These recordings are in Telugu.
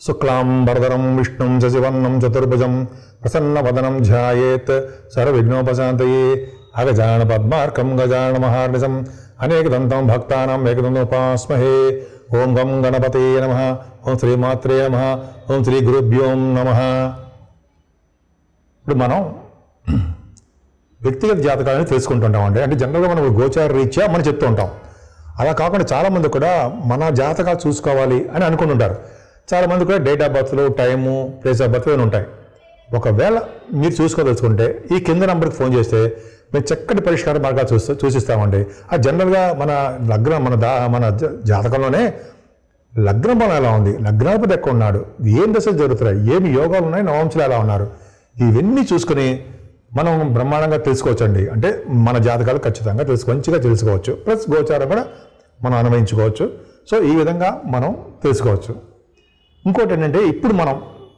శుక్లాంబరధరం విష్ణుం శశివర్ణం చతుర్భుజం ప్రసన్నవదనం ధ్యాయేత్ సర్వవిఘ్నోపశాంతయే అగజాన పద్మార్కం గజాన మహార్నిశం అనేకదంతం భక్తానాం ఏకదంతోపాస్మహే ఓం గం గణపతే నమ ఓం శ్రీమాత్రే నమ ఓం శ్రీ గురుభ్యో నమ ఇప్పుడు మనం వ్యక్తిగత జాతకాలను తెలుసుకుంటుంటాం అండి అంటే జనరల్గా మనం గోచార రీత్యా మనం చెప్తూ ఉంటాం అలా కాకుండా చాలామంది కూడా మన జాతకాలు చూసుకోవాలి అని అనుకుంటుంటారు చాలామంది కూడా డేట్ ఆఫ్ బర్త్లు టైము ప్లేస్ ఆఫ్ బర్త్ ఇవన్నీ ఉంటాయి ఒకవేళ మీరు చూసుకోదలుచుకుంటే ఈ కింద నెంబర్కి ఫోన్ చేస్తే మేము చక్కటి పరిష్కార మార్గాలు చూస్తూ చూసిస్తామండి అది జనరల్గా మన లగ్నం మన దా మన జ- జాతకంలోనే లగ్న బలం ఎలా ఉంది లగ్నాధిపతి ఎక్కడ ఉన్నాడు ఏం దశలు జరుగుతున్నాయి ఏమి యోగాలు ఉన్నాయి నవంశులు ఎలా ఉన్నారు ఇవన్నీ చూసుకుని మనం బ్రహ్మాండంగా తెలుసుకోవచ్చండి అంటే మన జాతకాలు ఖచ్చితంగా తెలుసు మంచిగా తెలుసుకోవచ్చు ప్లస్ గోచారం కూడా మనం అన్వయించుకోవచ్చు సో ఈ విధంగా మనం తెలుసుకోవచ్చు ఇంకోటి ఏంటంటే ఇప్పుడు మనం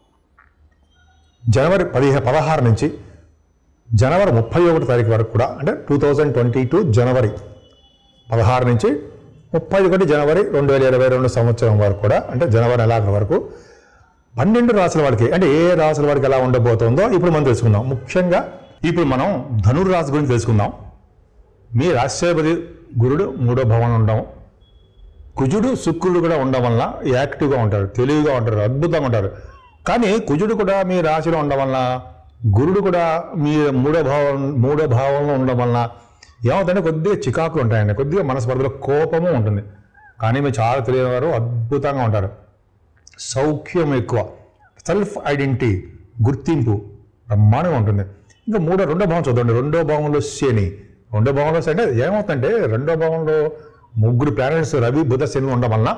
జనవరి పదిహే పదహారు నుంచి జనవరి ముప్పై ఒకటి తారీఖు వరకు కూడా అంటే టూ థౌజండ్ ట్వంటీ టూ జనవరి పదహారు నుంచి ముప్పై ఒకటి జనవరి రెండు వేల ఇరవై రెండు సంవత్సరం వరకు కూడా అంటే జనవరి నెలాఖరు వరకు పన్నెండు రాసుల వాడికి అంటే ఏ రాసుల వాడికి ఎలా ఉండబోతుందో ఇప్పుడు మనం తెలుసుకుందాం ముఖ్యంగా ఇప్పుడు మనం ధనుర్రాశి గురించి తెలుసుకుందాం మీ రాష్ట్రాధిపతి గురుడు మూడో భవనం ఉండడం కుజుడు శుక్రుడు కూడా ఉండడం వలన యాక్టివ్గా ఉంటారు తెలివిగా ఉంటారు అద్భుతంగా ఉంటారు కానీ కుజుడు కూడా మీ రాశిలో ఉండడం వలన గురుడు కూడా మీ మూడో భావం మూడో భావంలో ఉండడం వలన ఏమవుతుందంటే కొద్దిగా చికాకులు ఉంటాయండి కొద్దిగా మనస్పర్ధలో కోపము ఉంటుంది కానీ మీరు చాలా తెలియని వారు అద్భుతంగా ఉంటారు సౌఖ్యం ఎక్కువ సెల్ఫ్ ఐడెంటిటీ గుర్తింపు బ్రహ్మాండంగా ఉంటుంది ఇంకా మూడో రెండో భావం చూద్దండి రెండో భావంలో శని రెండో భావంలో శని అంటే ఏమవుతుందంటే రెండో భావంలో ముగ్గురు ప్లానెట్స్ రవి బుధ శని ఉండడం వలన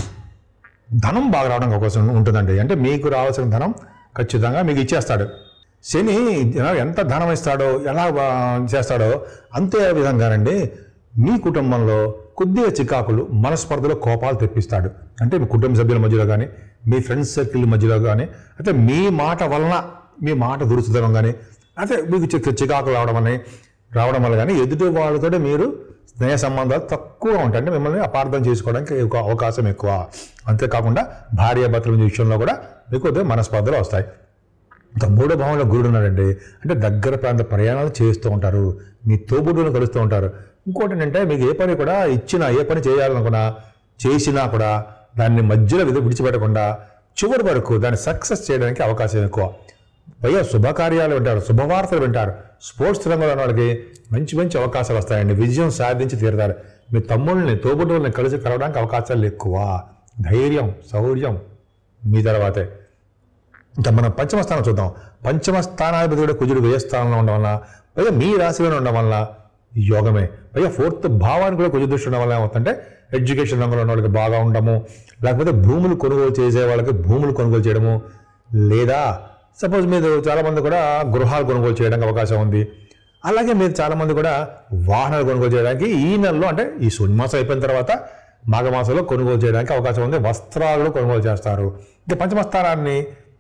ధనం బాగా రావడం అవకాశం ఉంటుందండి అంటే మీకు రావాల్సిన ధనం ఖచ్చితంగా మీకు ఇచ్చేస్తాడు శని జన- ఎంత ధనం ఇస్తాడో ఎలా ఆ, చేస్తాడో అంతే విధంగానండి మీ కుటుంబంలో కొద్దిగా చికాకులు మనస్పర్ధలో కోపాలు తెప్పిస్తాడు అంటే మీ కుటుంబ సభ్యుల మధ్యలో కానీ మీ ఫ్రెండ్స్ సర్కిల్ మధ్యలో కానీ అయితే మీ మాట వలన మీ మాట దురుసుదనం కానీ అయితే మీకు చి- చికాకులు రావడం అని రావడం వల్ల కానీ ఎదుటి వాళ్ళతో మీరు స్నేహ సంబంధాలు తక్కువ ఉంటాయి అంటే మిమ్మల్ని అపార్థం చేసుకోవడానికి ఎక్కువ అవకాశం ఎక్కువ అంతేకాకుండా భార్యాభర్తల విషయంలో కూడా మీకు కొద్దిగా మనస్పర్ధలు వస్తాయి ఇంకా మూడో భావంలో గురుడు ఉన్నాడండి అంటే దగ్గర ప్రాంత ప్రయాణాలు చేస్తూ ఉంటారు మీ తోబుడులను కలుస్తూ ఉంటారు ఇంకోటి ఏంటంటే మీకు ఏ పని కూడా ఇచ్చినా ఏ పని చేయాలనుకున్నా చేసినా కూడా దాన్ని మధ్యలో విధి విడిచిపెట్టకుండా చివరి వరకు దాన్ని సక్సెస్ చేయడానికి అవకాశం ఎక్కువ పైగా శుభకార్యాలు వింటారు శుభవార్తలు వింటారు స్పోర్ట్స్ రంగంలో ఉన్న వాళ్ళకి మంచి మంచి అవకాశాలు వస్తాయండి విజయం సాధించి తీరుతారు మీ తమ్ముళ్ళని తోబుట్టుల్ని కలిసి కలవడానికి అవకాశాలు ఎక్కువ ధైర్యం శౌర్యం మీ తర్వాతే ఇంకా మనం పంచమ స్థానం చూద్దాం పంచమ స్థానాధిపతి కూడా కుజుడు వ్యయ స్థానంలో ఉండడం వల్ల పైగా మీ రాశిలోనే ఉండడం వల్ల యోగమే పైగా ఫోర్త్ భావానికి కూడా కుజు దృష్టి ఉండడం వల్ల ఏమవుతుందంటే ఎడ్యుకేషన్ రంగంలో ఉన్న వాళ్ళకి బాగా ఉండము లేకపోతే భూములు కొనుగోలు చేసే వాళ్ళకి భూములు కొనుగోలు చేయడము లేదా సపోజ్ మీరు చాలామంది కూడా గృహాలు కొనుగోలు చేయడానికి అవకాశం ఉంది అలాగే మీరు చాలామంది కూడా వాహనాలు కొనుగోలు చేయడానికి ఈ నెలలో అంటే ఈ శూన్యమాసం అయిపోయిన తర్వాత మాఘమాసంలో కొనుగోలు చేయడానికి అవకాశం ఉంది వస్త్రాలు కొనుగోలు చేస్తారు ఇంకా పంచమ స్థానాన్ని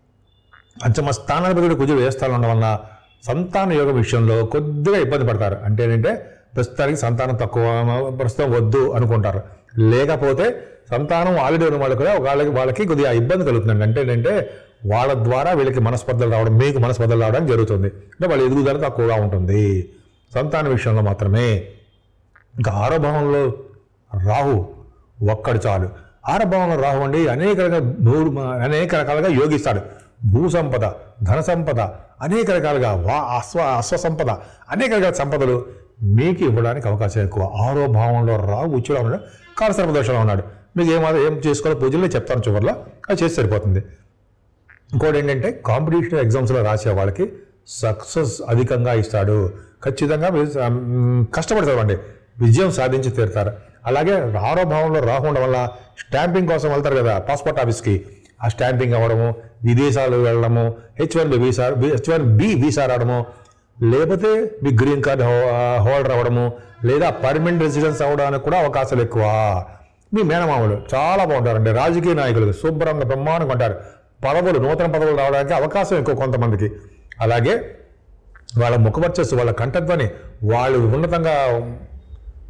పంచమ స్థానాధిపతి కుజుడు ఏ స్థానంలో ఉండడం వలన సంతాన యోగ విషయంలో కొద్దిగా ఇబ్బంది పడతారు అంటే ఏంటంటే ప్రస్తుతానికి సంతానం తక్కువ ప్రస్తుతం వద్దు అనుకుంటారు లేకపోతే సంతానం ఆల్రెడీ ఉన్న వాళ్ళు కూడా వాళ్ళకి వాళ్ళకి కొద్దిగా ఇబ్బంది కలుగుతుందండి అంటే ఏంటంటే వాళ్ళ ద్వారా వీళ్ళకి మనస్పర్ధలు రావడం మీకు మనస్పర్ధలు రావడం జరుగుతుంది అంటే వాళ్ళ ఎదుగుదల తక్కువగా ఉంటుంది సంతాన విషయంలో మాత్రమే ఇంకా ఆరో భావంలో రాహు ఒక్కడు చాలు ఆరో భావంలో రాహు అండి అనేక రకాల భూ అనేక రకాలుగా యోగిస్తాడు భూ సంపద ధన సంపద అనేక రకాలుగా వా అశ్వ అశ్వ సంపద అనేక రకాల సంపదలు మీకు ఇవ్వడానికి అవకాశం ఎక్కువ ఆరో భావంలో రాహు ఉచ్చులో ఉన్నాడు కాలసర్పదోషంలో ఉన్నాడు మీకు ఏమాత్రం ఏం చేసుకోవాలో పూజలు చెప్తాను చివరిలో అది చేసి సరిపోతుంది ఇంకోటి ఏంటంటే కాంపిటీషన్ ఎగ్జామ్స్లో రాసే వాళ్ళకి సక్సెస్ అధికంగా ఇస్తాడు ఖచ్చితంగా మీరు మ్, కష్టపడి చదవండి విజయం సాధించి తీరుతారు అలాగే ఆరో భావంలో రాహు ఉండడం వల్ల స్టాంపింగ్ కోసం వెళ్తారు కదా పాస్పోర్ట్ ఆఫీస్కి ఆ స్టాంపింగ్ అవ్వడము విదేశాలు వెళ్ళడము H one B visa H one B visa రావడము లేకపోతే మీ గ్రీన్ కార్డ్ హోల్డర్ అవ్వడము లేదా పర్మనెంట్ రెసిడెన్స్ అవ్వడానికి కూడా అవకాశాలు ఎక్కువ మీ మేనమామలు చాలా బాగుంటారండి రాజకీయ నాయకులు శుభ్రంగా బ్రహ్మాండంగా ఉంటారు పదవులు నూతన పదవులు రావడానికి అవకాశం ఎక్కువ కొంతమందికి అలాగే వాళ్ళ ముఖవర్చస్సు వాళ్ళ కంఠధ్వని వాళ్ళు ఉన్నతంగా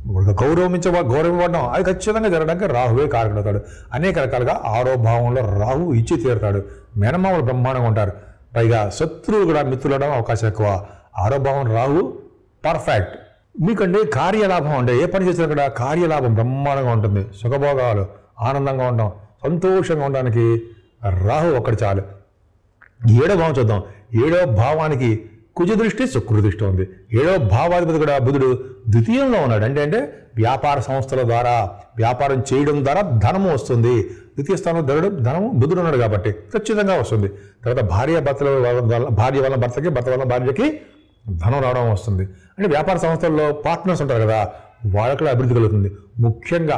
గౌరవించ గౌరవించబడడం అది ఖచ్చితంగా జరగడానికి రాహువే కారకుడవుతాడు అనేక రకాలుగా ఆరో భావంలో రాహు ఇచ్చి తీరుతాడు మేనమామలు బ్రహ్మాండంగా ఉంటారు పైగా శత్రువులు కూడా మిత్రులు అవడం అవకాశం ఎక్కువ ఆరో భావం రాహు పర్ఫెక్ట్ మీకండి కార్యలాభం అంటే ఏ పని చేసినా కూడా కార్యలాభం బ్రహ్మాండంగా ఉంటుంది సుఖభోగాలు ఆనందంగా ఉండడం సంతోషంగా ఉండడానికి రాహు ఒక్కటి చాలు ఏడో భావం చూద్దాం ఏడో భావానికి కుజ దృష్టి శుక్ర దృష్టి ఉంది ఏడో భావాధిపతి కూడా బుధుడు ద్వితీయంలో ఉన్నాడు అంటే అంటే వ్యాపార సంస్థల ద్వారా వ్యాపారం చేయడం ద్వారా ధనము వస్తుంది ద్వితీయ స్థానంలో ధనుడు ధనము బుధుడు ఉన్నాడు కాబట్టి ఖచ్చితంగా వస్తుంది తర్వాత భార్య భర్తల వల్ల భార్య వల్ల భర్తకి భర్త వల్ల భార్యకి ధనం రావడం వస్తుంది అంటే వ్యాపార సంస్థల్లో పార్ట్నర్స్ ఉంటారు కదా వాళ్ళకి కూడా అభివృద్ధి కలుగుతుంది ముఖ్యంగా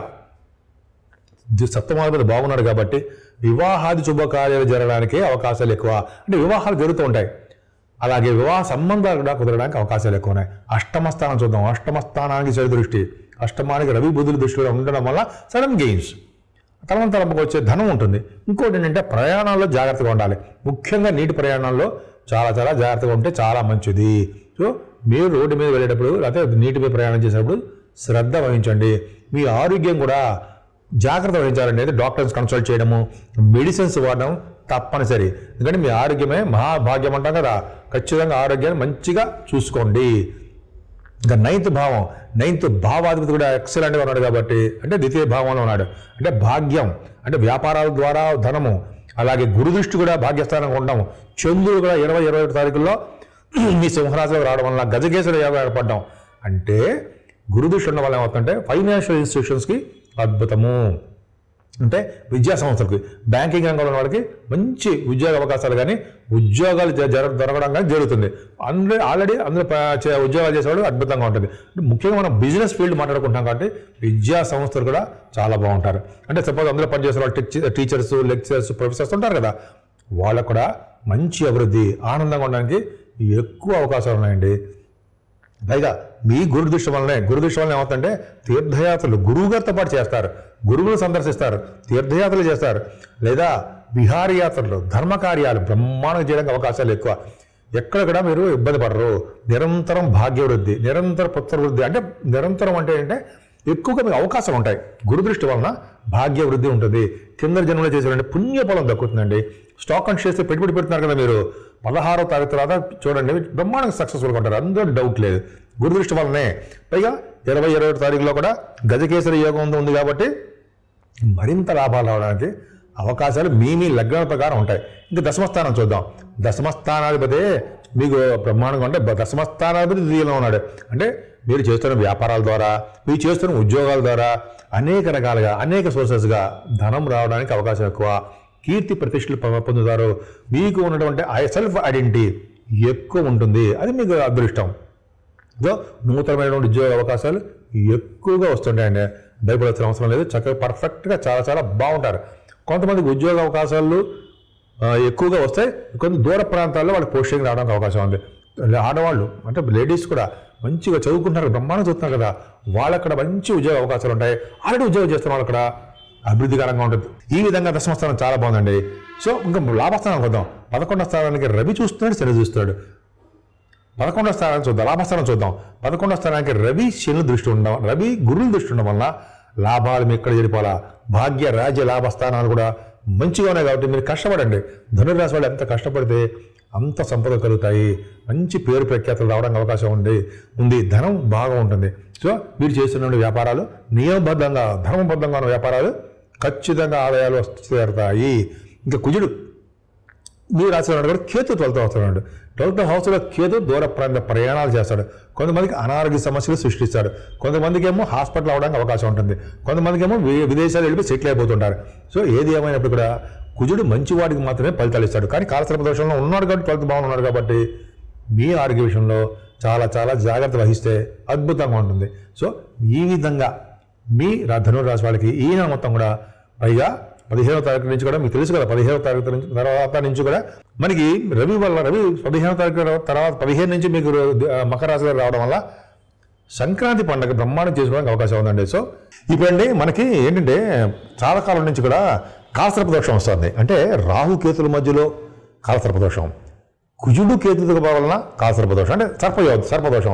ది- సప్తమాధిపతి బాగున్నాడు కాబట్టి వివాహాది శుభకార్యాలు జరగడానికి అవకాశాలు ఎక్కువ అంటే వివాహాలు జరుగుతూ ఉంటాయి అలాగే వివాహ సంబంధాలు కూడా కుదరడానికి అవకాశాలు ఎక్కువ ఉన్నాయి అష్టమ స్థానం చూద్దాం అష్టమ స్థానానికి చెడు దృష్టి అష్టమానికి రవి బుధుల దృష్టిలో ఉండడం వల్ల సడన్ గెయిన్స్ తరం తరంపుకు వచ్చే ధనం ఉంటుంది ఇంకోటి ఏంటంటే ప్రయాణాల్లో జాగ్రత్తగా ఉండాలి ముఖ్యంగా నీటి ప్రయాణాల్లో చాలా చాలా జాగ్రత్తగా ఉంటే చాలా మంచిది సో మీరు రోడ్డు మీద వెళ్ళేటప్పుడు లేకపోతే నీటి మీద ప్రయాణం చేసేటప్పుడు శ్రద్ధ వహించండి మీ ఆరోగ్యం కూడా జాగ్రత్త వహించాలండి అయితే డాక్టర్స్ కన్సల్ట్ చేయడము మెడిసిన్స్ వాడడం తప్పనిసరి ఎందుకంటే మీ ఆరోగ్యమే మహాభాగ్యం అంటాం కదా ఖచ్చితంగా ఆరోగ్యాన్ని మంచిగా చూసుకోండి ఇంకా నైన్త్ భావం నైన్త్ భావాధిపతి కూడా ఎక్సలెంట్గా ఉన్నాడు కాబట్టి అంటే ద్వితీయ భావంలో ఉన్నాడు అంటే భాగ్యం అంటే వ్యాపారాల ద్వారా ధనము అలాగే గురుదృష్టి కూడా భాగ్యస్థానంగా ఉండడం చంద్రుడు కూడా ఇరవై ఇరవై ఒకటి తారీఖుల్లో మీ సింహరాశిలోకి రావడం వల్ల గజకేశ్వర యోగం ఏర్పడడం అంటే గురుదృష్టి ఉండడం వల్ల ఏమవుతుందంటే ఫైనాన్షియల్ ఇన్స్టిట్యూషన్స్కి అద్భుతము అంటే విద్యా సంస్థలకి బ్యాంకింగ్ రంగంలో ఉన్న వాళ్ళకి మంచి ఉద్యోగ అవకాశాలు కానీ ఉద్యోగాలు జ- జర దొరకడం కానీ జరుగుతుంది అందులో ఆల్రెడీ అందులో ప- చే- ఉద్యోగాలు చేసేవాడు అద్భుతంగా ఉంటుంది అంటే ముఖ్యంగా మనం బిజినెస్ ఫీల్డ్ మాట్లాడుకుంటాం కాబట్టి విద్యా సంస్థలు కూడా చాలా బాగుంటారు అంటే సపోజ్ అందులో పనిచేసే వాళ్ళు టీచ- టీచర్స్ లెక్చరర్స్ ప్రొఫెసర్స్ ఉంటారు కదా వాళ్ళకు కూడా మంచి అభివృద్ధి ఆనందంగా ఉండడానికి ఎక్కువ అవకాశాలు ఉన్నాయండి పైగా మీ గురు దృష్టి వల్లనే గురు దృష్టి వలన ఏమవుతుందంటే తీర్థయాత్రలు గురువుగారితో పాటు చేస్తారు గురువులు సందర్శిస్తారు తీర్థయాత్రలు చేస్తారు లేదా విహారయాత్రలు ధర్మ కార్యాలు బ్రహ్మాండంగా చేయడానికి అవకాశాలు ఎక్కువ ఎక్కడ కూడా మీరు ఇబ్బంది పడరు నిరంతరం భాగ్యవృద్ధి నిరంతర పుత్రవృద్ధి అంటే నిరంతరం అంటే ఏంటంటే ఎక్కువగా మీకు అవకాశాలు ఉంటాయి గురుదృష్టి వలన భాగ్యవృద్ధి ఉంటుంది కింద జన్మలో చేసేటువంటి పుణ్యఫలం దక్కుతుందండి స్టాక్ అండ్ షేర్స్ పెట్టుబడి పెడుతున్నారు కదా మీరు పదహారో తారీఖు తర్వాత చూడండి బ్రహ్మాండంగా సక్సెస్ఫుల్గా ఉంటారు అందులో డౌట్ లేదు గురుదృష్టి వల్లనే పైగా ఇరవై ఇరవై ఒకటి తారీఖులో కూడా గజకేసరి యోగం ఉంది- ఉంది కాబట్టి మరింత లాభాలు రావడానికి అవకాశాలు మీ మీ లగ్నాల ప్రకారం ఉంటాయి ఇంకా దశమస్థానం చూద్దాం దశమస్థానాధిపతి మీకు బ్రహ్మాండంగా ఉంటే బ- దశమస్థానాధిపతి ద్వితీయంలో ఉన్నాడు అంటే మీరు చేస్తున్న వ్యాపారాల ద్వారా మీరు చేస్తున్న ఉద్యోగాల ద్వారా అనేక రకాలుగా అనేక సోర్సెస్గా ధనం రావడానికి అవకాశం ఎక్కువ కీర్తి ప్రతిష్టలు పొ- పొందుతారు మీకు ఉన్నటువంటి సెల్ఫ్ ఐడెంటిటీ ఎక్కువ ఉంటుంది అది మీకు అదృష్టం సో నూతనమైనటువంటి ఉద్యోగ అవకాశాలు ఎక్కువగా వస్తుంటాయండి భయపడాల్సిన అవసరం లేదు చక్కగా పర్ఫెక్ట్గా చాలా చాలా బాగుంటారు కొంతమందికి ఉద్యోగ అవకాశాలు ఆ, ఎక్కువగా వస్తాయి కొన్ని దూర ప్రాంతాల్లో వాళ్ళకి పోస్టింగ్ రావడానికి అవకాశం ఉంది ఆడవాళ్ళు అంటే లేడీస్ కూడా మంచిగా చదువుకుంటున్నారు బ్రహ్మాండం చూస్తున్నారు కదా వాళ్ళకి కూడా మంచి ఉద్యోగ అవకాశాలు ఉంటాయి ఆల్రెడీ ఉద్యోగం చేస్తున్న వాళ్ళు కూడా అభివృద్ధికరంగా ఉంటుంది ఈ విధంగా దశమస్థానం చాలా బాగుందండి సో ఇంకా లాభస్థానం వద్దాం పదకొండో స్థానానికి రవి చూస్తున్నాడు శని చూస్తున్నాడు పదకొండో స్థానాన్ని చూద్దాం లాభస్థానం చూద్దాం పదకొండో స్థానానికి రవి శని దృష్టి ఉండడం రవి గురువుల దృష్టి ఉండడం వల్ల లాభాలు మీ ఎక్కడ జరిపోవాలా భాగ్య రాజ్య లాభస్థానాలు కూడా మంచిగా ఉన్నాయి కాబట్టి మీరు కష్టపడండి ధనుర్రాశి వాళ్ళు ఎంత కష్టపడితే అంత సంపద కలుగుతాయి మంచి పేరు ప్రఖ్యాతులు రావడానికి అవకాశం ఉంది ఉంది ధనం బాగా ఉంటుంది సో మీరు చేస్తున్న వ్యాపారాలు నియమబద్ధంగా ధర్మబద్ధంగా ఉన్న వ్యాపారాలు ఖచ్చితంగా ఆదాయాలు వస్తూ చేరుతాయి ఇంకా కుజుడు మీ రాశిలో ఉన్నాడు కూడా కేతు ట్వెల్త్ వస్తున్నాడు ట్వెల్త్ హౌస్లో కేతు దూర ప్రాంత ప్రయాణాలు చేస్తాడు కొంతమందికి అనారోగ్య సమస్యలు సృష్టిస్తాడు కొంతమందికి ఏమో హాస్పిటల్ అవడానికి అవకాశం ఉంటుంది కొంతమందికి ఏమో వి- విదేశాలు వెళ్ళి సెటిల్ అయిపోతుంటారు సో ఏది ఏమైనప్పుడు కూడా కుజుడు మంచివాడికి మాత్రమే ఫలితాలు ఇస్తాడు కానీ కాలసర్ప దోషంలో ఉన్నాడు కాబట్టి ట్వెల్త్ బాగున్నాడు కాబట్టి మీ ఆరోగ్య విషయంలో చాలా చాలా జాగ్రత్త వహిస్తే అద్భుతంగా ఉంటుంది సో ఈ విధంగా మీ రా- ధనుర్రాశి వాళ్ళకి ఈ నెల మొత్తం కూడా పైగా పదిహేనవ తారీఖు నుంచి కూడా మీకు తెలుసు కదా పదిహేనవ తారీఖు నుంచి తర్వాత నుంచి కూడా మనకి రవి వల్ల రవి పదిహేనవ తారీఖు తర్వాత పదిహేను నుంచి మీకు ఆ, మకర రాశి గారు రావడం వల్ల సంక్రాంతి పండుగ బ్రహ్మాండం చేసుకోవడానికి అవకాశం ఉందండి సో ఇప్పుడండి మనకి ఏంటంటే చాలా కాలం నుంచి కూడా కాలసర్ప దోషం వస్తుంది అంటే రాహు కేతుల మధ్యలో కాలసర్ప దోషం కుజుడు కేతుల వలన కాలసర్ప దోషం అంటే సర్పయో సర్పదోషం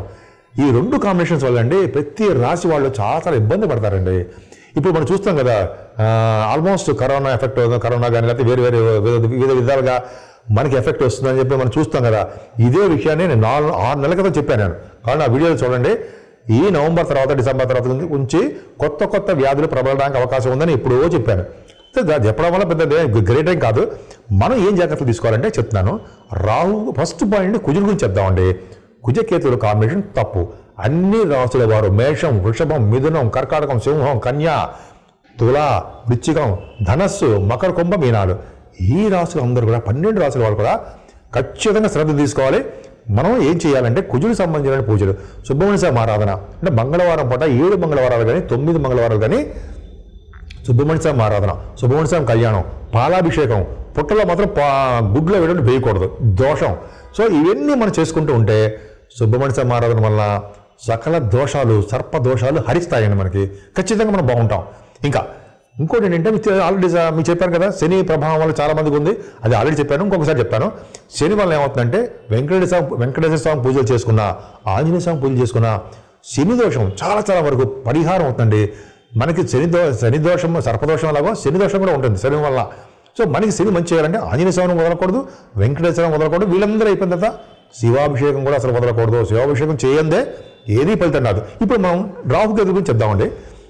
ఈ రెండు కాంబినేషన్స్ వల్ల అండి ప్రతి రాశి వాళ్ళు చాలా చాలా ఇబ్బంది పడతారండి ఇప్పుడు మనం చూస్తాం కదా ఆల్మోస్ట్ కరోనా ఎఫెక్ట్ కరోనా కానీ లేకపోతే వేరే వేరే వివిధ వివిధ విధాలుగా మనకి ఎఫెక్ట్ వస్తుందని చెప్పి మనం చూస్తాం కదా ఇదే విషయాన్ని నేను నాలుగు ఆరు నెలల క్రితం చెప్పాను నేను కాబట్టి ఆ వీడియోలు చూడండి ఈ నవంబర్ తర్వాత డిసెంబర్ తర్వాత నుంచి కొత్త కొత్త వ్యాధులు ప్రబలడానికి అవకాశం ఉందని ఎప్పుడో చెప్పాను అయితే దా- చెప్పడం వల్ల పెద్ద గ్రేట్ ఏం కాదు మనం ఏం జాగ్రత్తలు తీసుకోవాలంటే చెప్తున్నాను రాహు ఫస్ట్ పాయింట్ కుజుల గురించి చెప్దామండి కుజకేతుల కాంబినేషన్ తప్పు అన్ని రాసుల వారు మేషం వృషభం మిథునం కర్కాటకం సింహం కన్య తుల వృచ్చికం ధనస్సు మకర కుంభ మీనాలు ఈ రాసులు అందరూ కూడా పన్నెండు రాసుల వాళ్ళు కూడా ఖచ్చితంగా శ్రద్ధ తీసుకోవాలి మనం ఏం చేయాలంటే కుజులకు సంబంధించిన పూజలు సుబ్రహ్మణ్య స్వామి ఆరాధన అంటే మంగళవారం పూట ఏడు మంగళవారాలు కానీ తొమ్మిది మంగళవారాలు కానీ సుబ్రహ్మణ్య స్వామి ఆరాధన సుబ్రహ్మణ్య స్వామి కళ్యాణం పాలాభిషేకం పుట్టలో మాత్రం పా గుడ్లో వేయడం వేయకూడదు దోషం సో ఇవన్నీ మనం చేసుకుంటూ ఉంటే సుబ్రహ్మణ్య స్వామి ఆరాధన వల్ల సకల దోషాలు సర్ప దోషాలు హరిస్తాయండి మనకి ఖచ్చితంగా మనం బాగుంటాం ఇంకా ఇంకోటి ఏంటంటే మీకు ఆల్రెడీ మీకు చెప్పాను కదా శని ప్రభావం వల్ల చాలా మందికి ఉంది అది ఆల్రెడీ చెప్పాను ఇంకొకసారి చెప్పాను శని వల్ల ఏమవుతుందంటే వెంకటేశ్వర స్వామి వెంకటేశ్వర స్వామి పూజలు చేసుకున్నా ఆంజనేయ స్వామి పూజలు చేసుకున్నా శని దోషం చాలా చాలా వరకు పరిహారం అవుతుందండి మనకి శని దో శని దోషం సర్పదోషం అలాగో శని దోషం కూడా ఉంటుంది శని వల్ల సో మనకి శని మంచి చేయాలంటే ఆంజనేయ స్వామిని వదలకూడదు వెంకటేశ్వరం వదలకూడదు వీళ్ళందరూ అయిపోయిన తర్వాత శివాభిషేకం కూడా అసలు వదలకూడదు శివాభిషేకం చేయందే ఏదీ ఫలితం రాదు ఇప్పుడు మనం రాహుకేతు గురించి చెప్దామండి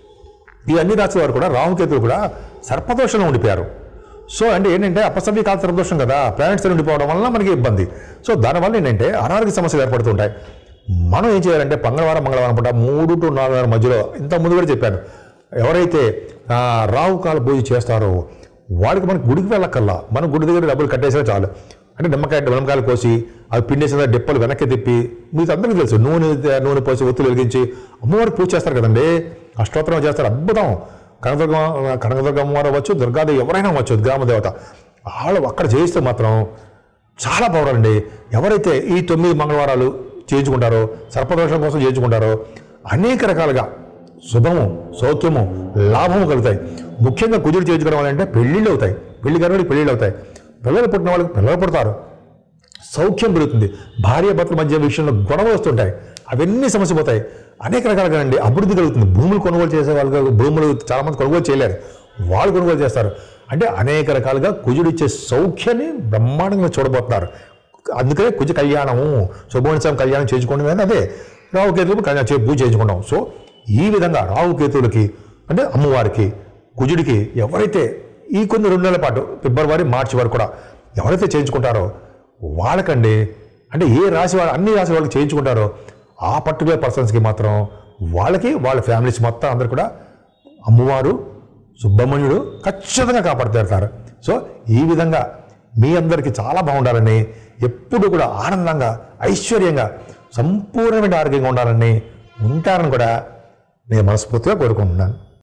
ఈ అన్ని రాశుల వారు కూడా రాహుకేతులు కూడా సర్పదోషంలో ఉండిపోయారు సో అంటే ఏంటంటే అపసవ్య కాల సర్పదోషం కదా ప్లానెట్స్ ఉండిపోవడం వల్ల మనకి ఇబ్బంది సో దానివల్ల ఏంటంటే అనారోగ్య సమస్యలు ఏర్పడుతుంటాయి మనం ఏం చేయాలంటే మంగళవారం మంగళవారం పూట మూడు టు నాలుగున్నర మధ్యలో ఇంత ముందు కూడా చెప్పాను ఎవరైతే ఆ, రాహు కాల పూజ చేస్తారో వాళ్ళకి మనకి గుడికి వెళ్ళక్కల్లా మనం గుడి దగ్గర డబ్బులు కట్టేసినా చాలు అంటే నిమ్మకాయ నిమ్మకాయలు కోసి అవి పిండేసిన డిప్పలు వెనక్కి తిప్పి మీకు అందరికీ తెలుసు నూనె నూనె పోసి ఒత్తులు వెలిగించి అమ్మవారికి పూజ చేస్తారు కదండి అష్టోత్తరం చేస్తారు అద్భుతం కనకదుర్గ కనకదుర్గ అమ్మవారు అవ్వచ్చు దుర్గాదేవి ఎవరైనా అవ్వచ్చు గ్రామ దేవత వాళ్ళు అక్కడ చేయిస్తే మాత్రం చాలా పవర్ అండి ఎవరైతే ఈ తొమ్మిది మంగళవారాలు చేయించుకుంటారో సర్పదోషం కోసం చేయించుకుంటారో అనేక రకాలుగా శుభము సౌఖ్యము లాభము కలుగుతాయి ముఖ్యంగా కుదురు చేయించుకోవడం వల్ల అంటే పెళ్ళిళ్ళు అవుతాయి పెళ్లి గారి పెళ్ళిళ్ళు అవుతాయి పిల్లలు పుట్టిన వాళ్ళకి పిల్లలు పుడతారు సౌఖ్యం పెరుగుతుంది భార్య భర్తల మధ్య విషయంలో గొడవలు వస్తుంటాయి అవన్నీ సమస్య పోతాయి అనేక రకాలుగా అండి అభివృద్ధి కలుగుతుంది భూములు కొనుగోలు చేసే వాళ్ళకి భూములు చాలా మంది కొనుగోలు చేయలేరు వాళ్ళు కొనుగోలు చేస్తారు అంటే అనేక రకాలుగా కుజుడిచ్చే సౌఖ్యాన్ని బ్రహ్మాండంగా చూడబోతున్నారు అందుకనే కుజ కళ్యాణము శుభోత్సవం కళ్యాణం చేయించుకోండి అని అదే రావుకేతులకు కళ్యాణం చే- పూజ చేయించుకుంటాం సో ఈ విధంగా రావుకేతులకి అంటే అమ్మవారికి కుజుడికి ఎవరైతే ఈ కొన్ని రెండు నెలల పాటు ఫిబ్రవరి మార్చి వరకు కూడా ఎవరైతే చేయించుకుంటారో వాళ్ళకండి అంటే ఏ రాశి వాళ్ళు అన్ని రాశి వాళ్ళకి చేయించుకుంటారో ఆ పర్టికులర్ పర్సన్స్కి మాత్రం వాళ్ళకి వాళ్ళ ఫ్యామిలీస్ మొత్తం అందరు కూడా అమ్మవారు సుబ్రహ్మణ్యుడు ఖచ్చితంగా కాపాడుతారు సో ఈ విధంగా మీ అందరికీ చాలా బాగుండాలని ఎప్పుడు కూడా ఆనందంగా ఐశ్వర్యంగా సంపూర్ణమైన ఆరోగ్యంగా ఉండాలని ఉంటారని కూడా నేను మనస్ఫూర్తిగా కోరుకుంటున్నాను